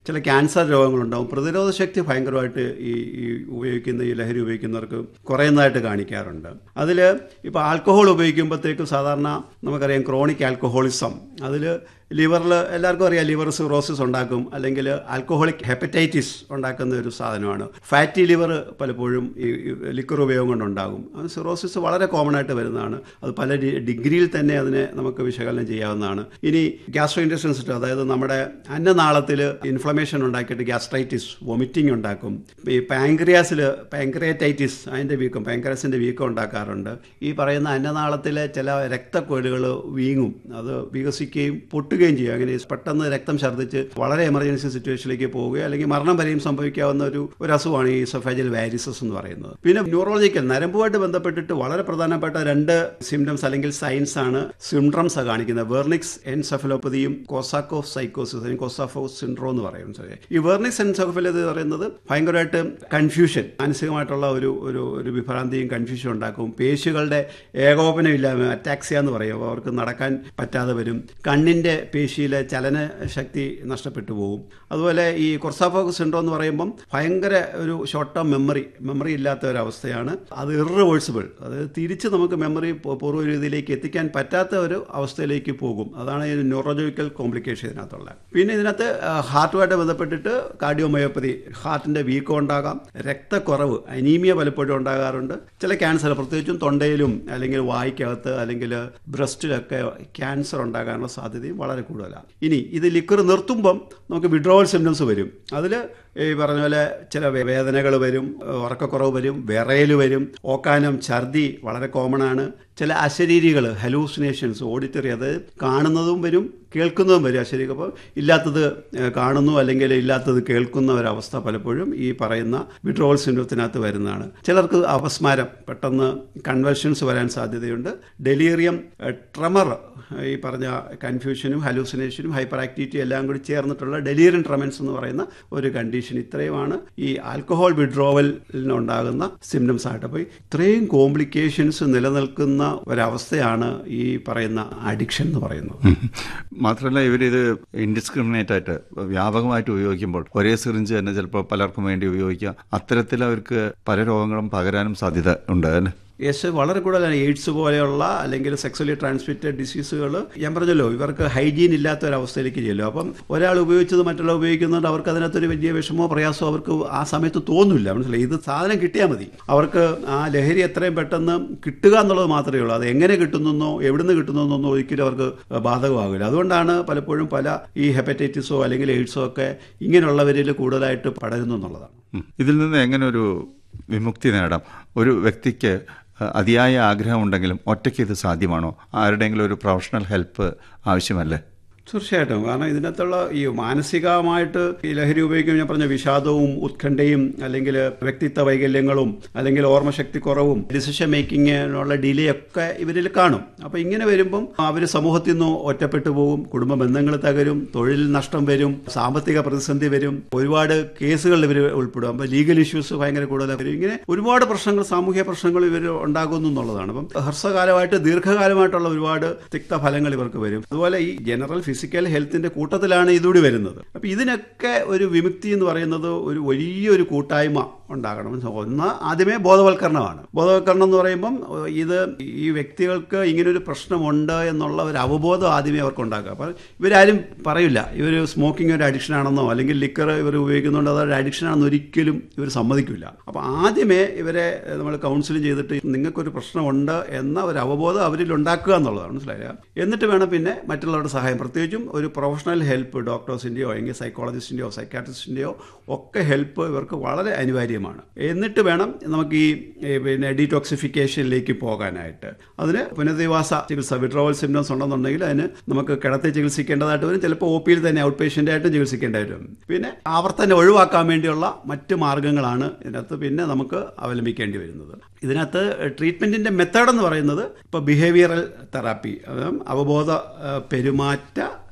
ചില ക്യാൻസർ രോഗങ്ങളുണ്ടാവും പ്രതിരോധ ശക്തി ഭയങ്കരമായിട്ട് ഈ ഈ ഉപയോഗിക്കുന്ന ഈ ലഹരി ഉപയോഗിക്കുന്നവർക്ക് കുറയുന്നതായിട്ട് കാണിക്കാറുണ്ട് അതിൽ ഇപ്പോൾ ആൽക്കഹോൾ ഉപയോഗിക്കുമ്പോഴത്തേക്കും സാധാരണ നമുക്കറിയാം ക്രോണിക് ആൽക്കഹോളിസം അതിൽ ലിവറിൽ എല്ലാവർക്കും അറിയാം ലിവർ സിറോസിസ് ഉണ്ടാക്കും അല്ലെങ്കിൽ ആൽക്കഹോളിക് ഹെപ്പറ്റൈറ്റിസ് ഉണ്ടാക്കുന്ന ഒരു സാധനമാണ് ഫാറ്റി ലിവർ പലപ്പോഴും ഈ ലിക്വർ ഉപയോഗം കൊണ്ടുണ്ടാകും അത് സിറോസിസ് വളരെ കോമൺ ആയിട്ട് വരുന്നതാണ് അത് പല ഡി- ഡിഗ്രിയിൽ തന്നെ അതിനെ നമുക്ക് വിശകലനം ചെയ്യാവുന്നതാണ് ഇനി ഗ്യാസ്ട്രോ ഇൻഡസ്ട്രിയൽ സിസ്റ്റം അതായത് നമ്മുടെ അന്നനാളത്തിൽ ഇൻഫ്ലമേഷൻ ഉണ്ടാക്കിയിട്ട് ഗ്യാസ്ട്രൈറ്റിസ് വൊമിറ്റിംഗ് ഉണ്ടാക്കും ഈ പാങ്ക്രിയാസിൽ പാങ്ക്രിയറ്റൈറ്റിസ് അതിൻ്റെ വീക്കം പാങ്ക്രിയാസിൻ്റെ വീക്കം ഉണ്ടാക്കാറുണ്ട് ഈ പറയുന്ന അന്നനാളത്തിലെ ചില രക്തക്കൊഴുകൾ വീങ്ങും അത് വികസിക്കുകയും പൊട്ടുകയും ചെയ്യും അങ്ങനെ പെട്ടെന്ന് രക്തം ഛർദ്ദിച്ച് വളരെ എമർജൻസി സിറ്റുവേഷനിലേക്ക് പോവുകയോ അല്ലെങ്കിൽ മരണം വരെയും സംഭവിക്കാവുന്ന ഒരു ഒരു അസുഖമാണ് ഈ സഫാജൽ വാരിസസ് എന്ന് പറയുന്നത് പിന്നെ ന്യൂറോളജിക്കൽ നരമ്പുമായിട്ട് ബന്ധപ്പെട്ടിട്ട് വളരെ പ്രധാനപ്പെട്ട രണ്ട് സിംറ്റംസ് അല്ലെങ്കിൽ സൈൻസ് ആണ് സിംഡ്രംസ് കാണിക്കുന്നത് വെർണിക്സ് എൻസെഫലോപ്പതിയും കോസാക്കോ സൈക്കോസിസ് അല്ലെങ്കിൽ കോസാഫോ സിൻഡ്രോ എന്ന് പറയും sorry. ഈ വെർണിക്സ് എൻസെഫലോപ്പതി എന്ന് പറയുന്നത് ഭയങ്കരമായിട്ട് കൺഫ്യൂഷൻ മാനസികമായിട്ടുള്ള ഒരു ഒരു ഒരു വിഭ്രാന്തിയും കൺഫ്യൂഷൻ ഉണ്ടാക്കും പേശികളുടെ ഏകോപനം ഇല്ലായ്മ അറ്റാക്സിയ എന്ന് പറയും അപ്പോൾ അവർക്ക് നടക്കാൻ പറ്റാതെ വരും കണ്ണിൻ്റെ പേശിയിലെ ചലന ശക്തി നഷ്ടപ്പെട്ടു പോകും അതുപോലെ ഈ കൊർസാഫോക്ക് സിൻഡ്രോം എന്ന് പറയുമ്പം ഭയങ്കര ഒരു ഷോർട്ട് ടേം മെമ്മറി മെമ്മറി ഇല്ലാത്ത ഒരു അവസ്ഥയാണ് അത് ഇറിവേഴ്സിബിൾ അത് തിരിച്ച് നമുക്ക് മെമ്മറി പൂർവ്വ രീതിയിലേക്ക് എത്തിക്കാൻ പറ്റാത്ത ഒരു അവസ്ഥയിലേക്ക് പോകും അതാണ് ഈ ന്യൂറോളജിക്കൽ കോംപ്ലിക്കേഷൻ ഇതിനകത്തുള്ള പിന്നെ ഇതിനകത്ത് ഹാർട്ടുമായിട്ട് ബന്ധപ്പെട്ടിട്ട് കാർഡിയോമയോപ്പതി ഹാർട്ടിൻ്റെ വീക്കം ഉണ്ടാകാം രക്തക്കുറവ് അനീമിയ പലപ്പോഴും ഉണ്ടാകാറുണ്ട് ചില ക്യാൻസർ പ്രത്യേകിച്ചും തൊണ്ടയിലും അല്ലെങ്കിൽ വായ്ക്കകത്ത് അല്ലെങ്കിൽ ബ്രസ്റ്റിലൊക്കെ ക്യാൻസർ ഉണ്ടാകാനുള്ള സാധ്യതയും വളരെ കൂടുതലാണ് ഇനി ഇത് ലിക്വർ നിർത്തുമ്പം നമുക്ക് വിഡ്രോവൽ സിംറ്റംസ് വരും അതിൽ ഈ പറഞ്ഞ പോലെ ചില വേ- വേദനകൾ വരും ഉറക്കക്കുറവ് വരും വിറയൽ വരും ഓക്കാനം ഛർദി വളരെ കോമൺ ആണ് ചില അശരീരികൾ ഹലൂസിനേഷൻസ് ഓഡിറ്ററി അത് കാണുന്നതും വരും കേൾക്കുന്നതും വരും അശരീരം അപ്പോൾ ഇല്ലാത്തത് ഏഹ്, കാണുന്നു അല്ലെങ്കിൽ ഇല്ലാത്തത് കേൾക്കുന്ന ഒരവസ്ഥ പലപ്പോഴും ഈ പറയുന്ന വിഡ്രോവൽ സിൻഡ്രോത്തിനകത്ത് വരുന്നതാണ് ചിലർക്ക് അപസ്മാരം പെട്ടെന്ന് കൺവെർഷൻസ് വരാൻ സാധ്യതയുണ്ട് ഡെലീറിയം ട്രമർ ഈ പറഞ്ഞ കൺഫ്യൂഷനും ഹലൂസിനേഷനും ഹൈപ്പർ ആക്ടിവിറ്റി എല്ലാം കൂടി ചേർന്നിട്ടുള്ള ഡെലീറിയം ട്രമൻസ് എന്ന് പറയുന്ന ഒരു കണ്ടീഷൻ ഇത്രയുമാണ് ഈ ആൽക്കഹോൾ വിഡ്രോവലിനുണ്ടാകുന്ന സിംറ്റംസ് ആയിട്ട് അപ്പോൾ ഇത്രയും കോംപ്ലിക്കേഷൻസ് നിലനിൽക്കുന്ന ഒരവസ്ഥയാണ് ഈ പറയുന്ന അഡിക്ഷൻ എന്ന് പറയുന്നത് ഉം. മാത്രമല്ല ഇവരിത് ഇൻഡിസ്ക്രിമിനേറ്റ് ആയിട്ട് വ്യാപകമായിട്ട് ഉപയോഗിക്കുമ്പോൾ ഒരേ സിറിഞ്ച് തന്നെ ചിലപ്പോൾ പലർക്കും വേണ്ടി ഉപയോഗിക്കുക അത്തരത്തിൽ അവർക്ക് പല രോഗങ്ങളും പകരാനും സാധ്യത ഉണ്ട് അല്ലേ യെസ് വളരെ കൂടുതലാണ് എയ്ഡ്സ് പോലെയുള്ള അല്ലെങ്കിൽ സെക്സ്വലി ട്രാൻസ്മിറ്റഡ് ഡിസീസുകൾ ഞാൻ പറഞ്ഞല്ലോ ഇവർക്ക് ഹൈജീൻ ഇല്ലാത്ത ഒരു അവസ്ഥയിലേക്ക് ചെല്ലും അപ്പം ഒരാൾ ഉപയോഗിച്ചത് മറ്റുള്ള ഉപയോഗിക്കുന്നുണ്ട് അവർക്ക് അതിനകത്തൊരു വലിയ വിഷമോ പ്രയാസമോ അവർക്ക് ആ സമയത്ത് തോന്നില്ല മനസ്സിലായി ഇത് സാധനം കിട്ടിയാൽ മതി അവർക്ക് ആ ലഹരി എത്രയും പെട്ടെന്ന് കിട്ടുക എന്നുള്ളത് മാത്രമേ ഉള്ളൂ അത് എങ്ങനെ കിട്ടുന്നെന്നോ എവിടുന്ന് കിട്ടുന്നെന്നോ ഒരിക്കലും അവർക്ക് ബാധകമാകില്ല അതുകൊണ്ടാണ് പലപ്പോഴും പല ഈ ഹെപ്പറ്റൈറ്റിസോ അല്ലെങ്കിൽ എയ്ഡ്സോ ഒക്കെ ഇങ്ങനെയുള്ളവരിൽ കൂടുതലായിട്ട് പടരുന്നു എന്നുള്ളതാണ് ഉം. ഇതിൽ നിന്ന് എങ്ങനെ ഒരു വിമുക്തി നേടാം ഒരു വ്യക്തിക്ക് അഹ്, അതിയായ ആഗ്രഹമുണ്ടെങ്കിലും ഒറ്റയ്ക്ക് ഇത് സാധ്യമാണോ ആരുടെയെങ്കിലും ഒരു പ്രൊഫഷണൽ ഹെൽപ്പ് ആവശ്യമല്ലേ തീർച്ചയായിട്ടും കാരണം ഇതിനകത്തുള്ള ഈ മാനസികമായിട്ട് ഈ ലഹരി ഉപയോഗിക്കുമ്പോൾ ഞാൻ പറഞ്ഞ വിഷാദവും ഉത്കണ്ഠയും അല്ലെങ്കിൽ വ്യക്തിത്വ വൈകല്യങ്ങളും അല്ലെങ്കിൽ ഓർമ്മശക്തി കുറവും ഡിസിഷൻ മേക്കിങ്ങിനുള്ള ഡിലേ ഒക്കെ ഇവരിൽ കാണും അപ്പോൾ ഇങ്ങനെ വരുമ്പം അവർ സമൂഹത്തിൽ നിന്ന് ഒറ്റപ്പെട്ടു പോകും കുടുംബ ബന്ധങ്ങൾ തകരും തൊഴിൽ നഷ്ടം വരും സാമ്പത്തിക പ്രതിസന്ധി വരും ഒരുപാട് കേസുകളിൽ ഇവർ ഉൾപ്പെടും അപ്പോൾ ലീഗൽ ഇഷ്യൂസ് ഭയങ്കര കൂടുതൽ വരും ഇങ്ങനെ ഒരുപാട് പ്രശ്നങ്ങൾ സാമൂഹ്യ പ്രശ്നങ്ങൾ ഇവർ ഉണ്ടാകുന്നു എന്നുള്ളതാണ് അപ്പം ഹ്രസ്വകാലമായിട്ട് ദീർഘകാലമായിട്ടുള്ള ഒരുപാട് തിക്തഫലങ്ങൾ ഇവർക്ക് വരും അതുപോലെ ഈ ജനറൽ ഫിസിക്കൽ ഹെൽത്തിന്റെ കൂട്ടത്തിലാണ് ഇതുകൂടി വരുന്നത് അപ്പം ഇതിനൊക്കെ ഒരു വിമുക്തി എന്ന് പറയുന്നത് ഒരു വലിയൊരു കൂട്ടായ്മ ഉണ്ടാകണം ഒന്ന് ആദ്യമേ ബോധവൽക്കരണമാണ് ബോധവൽക്കരണം എന്ന് പറയുമ്പം ഇത് ഈ വ്യക്തികൾക്ക് ഇങ്ങനൊരു പ്രശ്നമുണ്ട് എന്നുള്ള ഒരു അവബോധം ആദ്യമേ അവർക്ക് ഉണ്ടാക്കുക അപ്പം ഇവരാരും പറയില്ല ഇവർ സ്മോക്കിംഗ് ഒരു അഡിക്ഷൻ ആണെന്നോ അല്ലെങ്കിൽ ലിക്കർ ഇവർ ഉപയോഗിക്കുന്നുണ്ട് അതൊരു അഡിക്ഷൻ ആണെന്ന് ഒരിക്കലും ഇവർ സമ്മതിക്കില്ല അപ്പോൾ ആദ്യമേ ഇവരെ നമ്മൾ കൗൺസിലിംഗ് ചെയ്തിട്ട് നിങ്ങൾക്കൊരു പ്രശ്നമുണ്ട് എന്ന ഒരു അവബോധം അവരിൽ ഉണ്ടാക്കുക എന്നുള്ളതാണ് മനസ്സിലായ എന്നിട്ട് വേണം പിന്നെ മറ്റുള്ളവരുടെ സഹായം പ്രത്യേകിച്ചും ഒരു പ്രൊഫഷണൽ ഹെൽപ്പ് ഡോക്ടേഴ്സിൻ്റെയോ അല്ലെങ്കിൽ സൈക്കോളജിസ്റ്റിൻ്റെയോ സൈക്കാട്രിസ്റ്റിൻ്റെയോ ഒക്കെ ഹെൽപ്പ് ഇവർക്ക് വളരെ അനിവാര്യമാണ് എന്നിട്ട് വേണം നമുക്ക് ഈ ഈ പിന്നെ ഡീടോക്സിഫിക്കേഷനിലേക്ക് പോകാനായിട്ട് അതിന് പുനരധിവാസ ചികിത്സ വിഡ്രോവൽ സിംറ്റംസ് ഉണ്ടെന്നുണ്ടെങ്കിൽ അതിന് നമുക്ക് കിടത്തി ചികിത്സിക്കേണ്ടതായിട്ട് വരും ചിലപ്പോൾ ഒ പിയിൽ തന്നെ ഔട്ട് പേഷ്യൻ്റായിട്ടും ചികിത്സിക്കേണ്ടി വരും പിന്നെ ആവർത്തനം ഒഴിവാക്കാൻ വേണ്ടിയുള്ള മറ്റ് മാർഗ്ഗങ്ങളാണ് ഇതിനകത്ത് പിന്നെ നമുക്ക് അവലംബിക്കേണ്ടി വരുന്നത് ഇതിനകത്ത് ട്രീറ്റ്മെൻറ്റിൻ്റെ മെത്തേഡ് എന്ന് പറയുന്നത് ഇപ്പോൾ ബിഹേവിയറൽ തെറാപ്പി അവബോധ ആ, പെരുമാറ്റ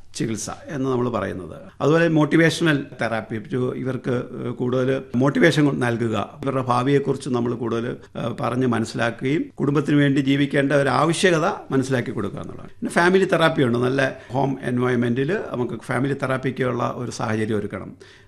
ചികിത്സ എന്ന് നമ്മൾ പറയുന്നത് അതുപോലെ മോട്ടിവേഷണൽ തെറാപ്പി ഇവർക്ക് കൂടുതൽ മോട്ടിവേഷൻ നൽകുക ഇവരുടെ ഭാവിയെക്കുറിച്ച് നമ്മൾ കൂടുതൽ ഏഹ്, പറഞ്ഞ് മനസ്സിലാക്കുകയും കുടുംബത്തിന് വേണ്ടി ജീവിക്കേണ്ട ഒരു ആവശ്യകത മനസ്സിലാക്കി കൊടുക്കുക എന്നുള്ളതാണ് പിന്നെ ഫാമിലി തെറാപ്പി ഉണ്ട് നല്ല ഹോം എൻവയോൺമെൻറ്റിൽ നമുക്ക് ഫാമിലി തെറാപ്പിക്കുള്ള ഒരു സാഹചര്യം ഒരുക്കണം